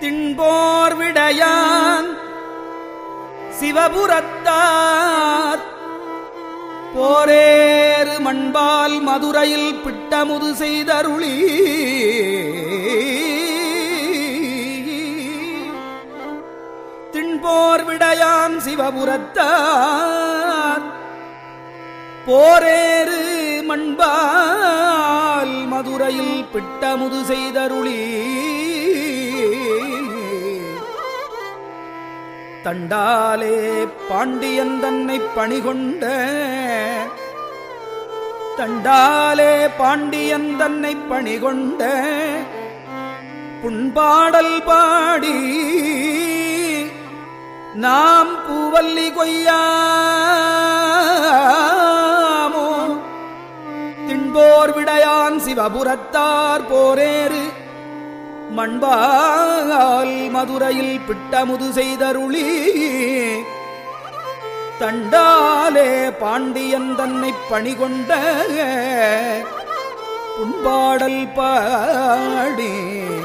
தின்போர் விடையான் சிவபுரத்தார் போரேறு மண்பால் மதுரையில் பிட்டமுது செய்தருளி தின்போர் விடையான் சிவபுரத்தார் போரேறு மண்பால் மதுரையில் பிட்டமுது செய்தருளி தண்டாலே பாண்டியன் தன்னை பணிகொண்ட தண்டாலே பாண்டியன் தன்னை பணிகொண்ட புண்பாடல் பாடி நாம் பூவல்லி கொய்யாமோ தின்போர் விடையான் சிவபுரத்தார் போரேறு மண்பால் மதுரையில் பிட்டமுது செய்தருளி தண்டாலே பாண்டியன் தன்னை பணிகொண்ட புண்பாடல் பாடி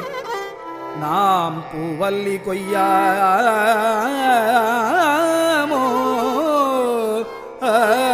நாம் பூவல்லி கொய்யாமோ ஆ